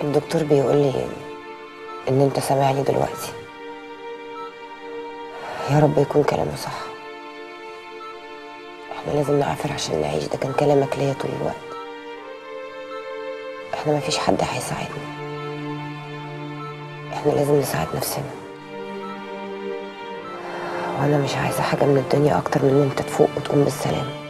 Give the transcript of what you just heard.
الدكتور بيقول لي ان انت سامعني دلوقتي يا رب يكون كلامه صح احنا لازم نعافر عشان نعيش ده كان كلامك ليا طول الوقت احنا مفيش حد هيساعدنا احنا لازم نساعد نفسنا وانا مش عايزه حاجه من الدنيا اكتر من ان انت تفوق وتقوم بالسلامه